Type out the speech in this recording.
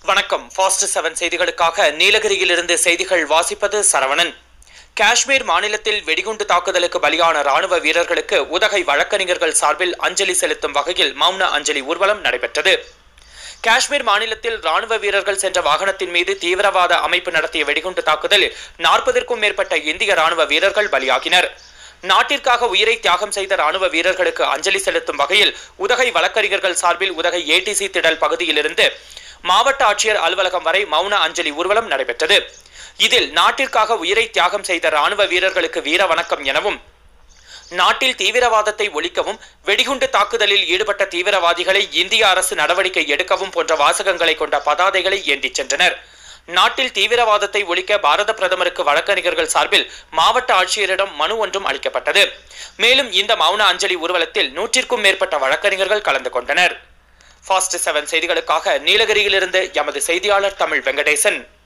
வணக்கம் fast seven செய்திகளுக்காக நீலகிரியிலிருந்து செய்திகள் வாசிப்பது சரவணன் காஷ்மீர் மாநிலத்தில் வெடிகுண்டு தாக்குதலுக்கு பலியான ராணுவ வீரர்களுக்கு உதகை வழக்கறிஞர்கள் சார்பில் அஞ்சலி செலுத்தும் வகையில் மௌன அஞ்சலி ஊர்வலம் நடைபெற்றது காஷ்மீர் மாநிலத்தில் ராணுவ வீரர்கள் சென்ற வாகனத்தின் மீது தீவிரவாத அமைப்பு நடத்திய வெடிகுண்டு தாக்குதலில் நாற்பதற்கும் மேற்பட்ட இந்திய ராணுவ வீரர்கள் பலியாகினர் நாட்டிற்காக உயிரை தியாகம் செய்த ராணுவ வீரர்களுக்கு அஞ்சலி செலுத்தும் வகையில் உதகை வழக்கறிஞர்கள் சார்பில் உதகை ஏடிசி திடல் பகுதியிலிருந்து மாவட்ட ஆட்சியர் அலுவலகம் வரை மௌன அஞ்சலி ஊர்வலம் நடைபெற்றது இதில் நாட்டிற்காக உயிரை தியாகம் செய்த ராணுவ வீரர்களுக்கு வீர வணக்கம் எனவும் நாட்டில் தீவிரவாதத்தை ஒழிக்கவும் வெடிகுண்டு தாக்குதலில் ஈடுபட்ட தீவிரவாதிகளை இந்திய அரசு நடவடிக்கை எடுக்கவும் போன்ற வாசகங்களை கொண்ட பதாதைகளை ஏந்திச் சென்றனர் நாட்டில் தீவிரவாதத்தை ஒழிக்க பாரத பிரதமருக்கு வழக்கறிஞர்கள் சார்பில் மாவட்ட ஆட்சியரிடம் மனு ஒன்றும் அளிக்கப்பட்டது மேலும் இந்த மௌன அஞ்சலி ஊர்வலத்தில் நூற்றிற்கும் மேற்பட்ட வழக்கறிஞர்கள் கலந்து கொண்டனர் ஃபாஸ்ட் செவன் செய்திகளுக்காக நீலகிரியிலிருந்து எமது செய்தியாளர் தமிழ் வெங்கடேசன்